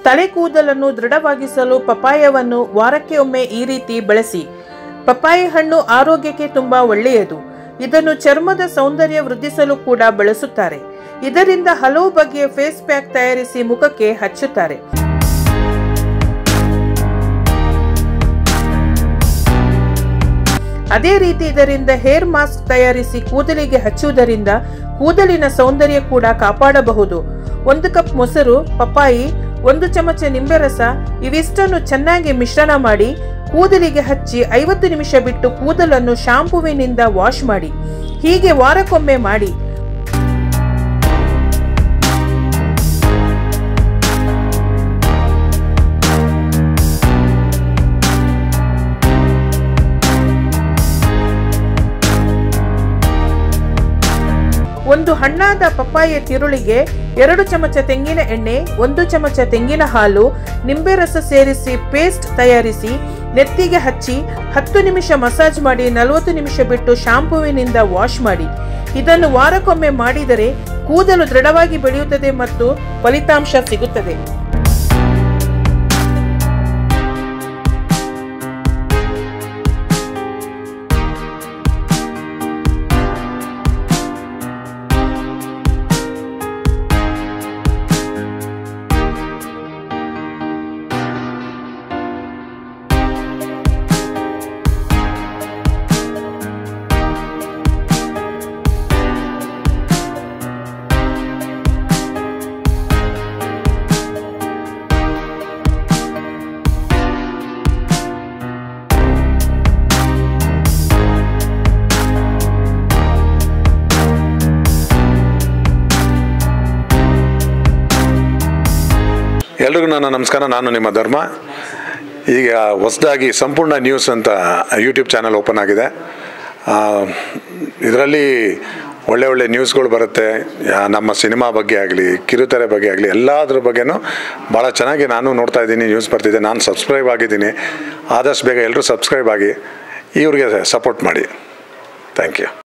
ತಲೆ ಕೂದಲನ್ನು ದೃಢವಾಗಿಸಲು ಪಪಾಯವನ್ನು ವಾರಕ್ಕೆ ಒಮ್ಮೆ ಈ ರೀತಿ ಬಳಸಿ ಪಪಾಯ ಹಣ್ಣು ಆರೋಗ್ಯಕ್ಕೆ ತುಂಬಾ ಒಳ್ಳೆಯದು ಇದನ್ನು ಚರ್ಮದ ಸೌಂದರ್ಯ ವೃದ್ಧಿಸಲು ಕೂಡ ಬಳಸುತ್ತಾರೆ ಇದರಿಂದ ಹಲವು ಬಗೆಯ ಫೇಸ್ ಪ್ಯಾಕ್ ತಯಾರಿಸಿ ಮುಖಕ್ಕೆ ಹಚ್ಚುತ್ತಾರೆ ಅದೇ ರೀತಿ ಇದರಿಂದ ಹೇರ್ ಮಾಸ್ಕ್ ತಯಾರಿಸಿ ಕೂದಲಿಗೆ ಹಚ್ಚುವುದರಿಂದ ಕೂದಲಿನ ಸೌಂದರ್ಯ ಕೂಡ ಕಾಪಾಡಬಹುದು ಒಂದು ಕಪ್ ಮೊಸರು ಪಪ್ಪಾಯಿ ಒಂದು ಚಮಚ ನಿಂಬೆ ರಸ ಇವಿಷ್ಟನ್ನು ಚೆನ್ನಾಗಿ ಮಿಶ್ರಣ ಮಾಡಿ ಕೂದಲಿಗೆ ಹಚ್ಚಿ ಐವತ್ತು ನಿಮಿಷ ಬಿಟ್ಟು ಕೂದಲನ್ನು ಶಾಂಪುವಿನಿಂದ ವಾಶ್ ಮಾಡಿ ಹೀಗೆ ವಾರಕ್ಕೊಮ್ಮೆ ಮಾಡಿ ಒಂದು ಹಣ್ಣಾದ ಪಪ್ಪಾಯ ತಿರುಳಿಗೆ ಎರಡು ಚಮಚ ತೆಂಗಿನ ಎಣ್ಣೆ ಒಂದು ಚಮಚ ತೆಂಗಿನ ಹಾಲು ನಿಂಬೆ ರಸ ಸೇರಿಸಿ ಪೇಸ್ಟ್ ತಯಾರಿಸಿ ನೆತ್ತಿಗೆ ಹಚ್ಚಿ ಹತ್ತು ನಿಮಿಷ ಮಸಾಜ್ ಮಾಡಿ ನಲವತ್ತು ನಿಮಿಷ ಬಿಟ್ಟು ಶಾಂಪುವಿನಿಂದ ವಾಶ್ ಮಾಡಿ ಇದನ್ನು ವಾರಕ್ಕೊಮ್ಮೆ ಮಾಡಿದರೆ ಕೂದಲು ದೃಢವಾಗಿ ಬೆಳೆಯುತ್ತದೆ ಮತ್ತು ಫಲಿತಾಂಶ ಸಿಗುತ್ತದೆ ಎಲ್ರಿಗೂ ನನ್ನ ನಮಸ್ಕಾರ ನಾನು ನಿಮ್ಮ ಧರ್ಮ ಈಗ ಹೊಸದಾಗಿ ಸಂಪೂರ್ಣ ನ್ಯೂಸ್ ಅಂತ ಯೂಟ್ಯೂಬ್ ಚಾನಲ್ ಓಪನ್ ಆಗಿದೆ ಇದರಲ್ಲಿ ಒಳ್ಳೆ ಒಳ್ಳೆ ನ್ಯೂಸ್ಗಳು ಬರುತ್ತೆ ಯಾ- ನಮ್ಮ ಸಿನಿಮಾ ಬಗ್ಗೆ ಆಗಲಿ ಕಿರುತೆರೆ ಬಗ್ಗೆ ಆಗಲಿ ಎಲ್ಲದ್ರ ಬಗ್ಗೆನೂ ಭಾಳ ಚೆನ್ನಾಗಿ ನಾನು ನೋಡ್ತಾ ಇದ್ದೀನಿ ನ್ಯೂಸ್ ಬರ್ತಿದೆ ನಾನು ಸಬ್ಸ್ಕ್ರೈಬ್ ಆಗಿದ್ದೀನಿ ಆದಷ್ಟು ಬೇಗ ಎಲ್ಲರೂ ಸಬ್ಸ್ಕ್ರೈಬ್ ಆಗಿ ಇವ್ರಿಗೆ ಸಪೋರ್ಟ್ ಮಾಡಿ ಥ್ಯಾಂಕ್ ಯು